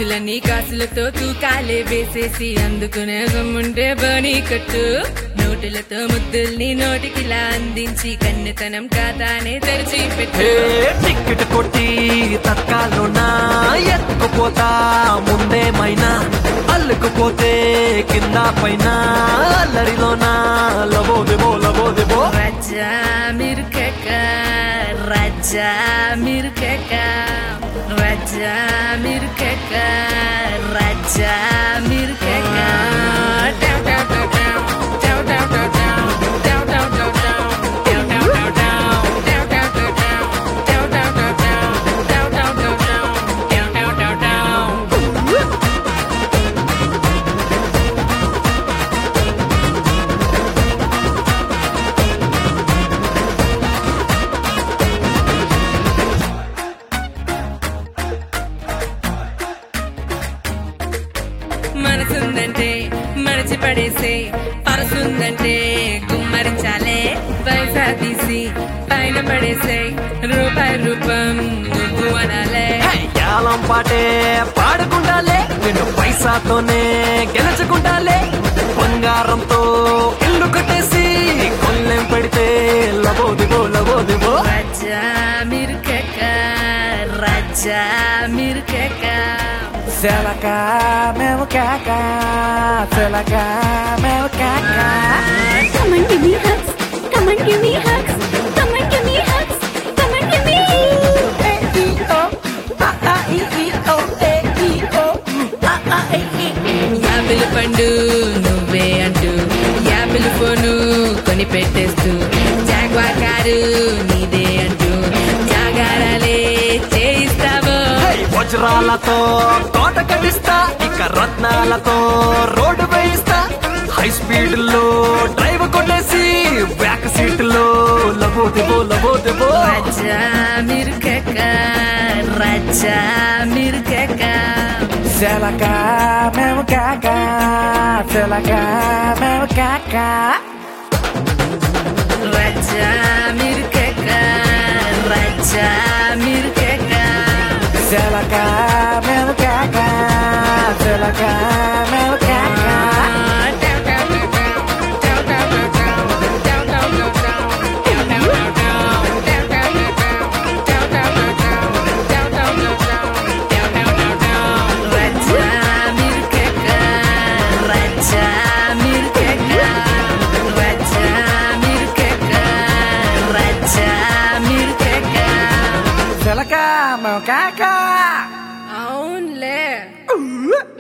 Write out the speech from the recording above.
సరుకులన్నీ కాసులతో తూకాలే వేసేసి అందుకునే సొమ్ముంటే బనీ కట్టు నోటులతో ముద్దుల్ని నోటికిలా అందించి కన్నెతనం ఖాతానే తెరిచి పెట్టు ఏ టికెట్ కొట్టి తత్కాలోనా ఎత్తుకుపోతా ముందేమైనా అల్లుకుపోతే కింద పైన అల్లరిలోనా లబోదిబో లబోదిబో రాజా మిరుకెక్క రాజా మిరుకెక్క రాజా మిరుకెక్క రాజా మిరుకెక్క టావ్ టావ్ టావ్ టావ్. టావ్ టావ్ టావ్ టావ్. టావ్ టావ్ టావ్ టావ్. టావ్ టావ్ టావ్ టావ్. టావ్ టావ్ టావ్ టావ్. టావ్ టావ్ టావ్ టావ్. టావ్ టావ్ టావ్ టావ్. టావ్ టావ్ టావ్ టావ్. మనసుందంటే మరచి పడేసే పరసుందంటే గుమ్మరించాలే పైసా తీసి పైన పడేసే రూపాయి రూపం నువ్వు అనాలే యాలం పాటే పాడుకుంటాలే నిన్ను పైసాతోనే గెలుచుకుంటాలే బంగారంతో ఇల్లు కట్టేసి కొల్లెం పెడితే లబోదిబో లబోదిబో రాజా మిరుకెక్క రాజా మిరుకెక్క సెలక మేము కాక సెలక మేము కాక Come and give me hugs. Come and give me hugs. Come and give me hugs. Come and give me. Apple పండు నువ్వే అంటూ యాపిల్ ఫోను కొని పెట్టేస్తూ జాగ్వా కారు నీదే అంటూ జాగారాలే చేయిస్తావో హే, వజ్రాలతో కోట కట్టిస్తా ఇక రత్నాలతో రోడ్డు వేయిస్తా హై స్పీడ్ లో డ్రైవ్ కొట్టేసి బ్యాక్ సీట్ లో లబోదిబో లబోదిబో రాజా మిరుకెక్క రాజా మిరుకెక్క సెలక మేము కాక సెలక మేము కాక రాజా మిరుకెక్క రాజా మిరుకెక్క సెలక మేము కాక సెలక మేము కాక సెలక మేము కాక అవునులే ఉవ్వ.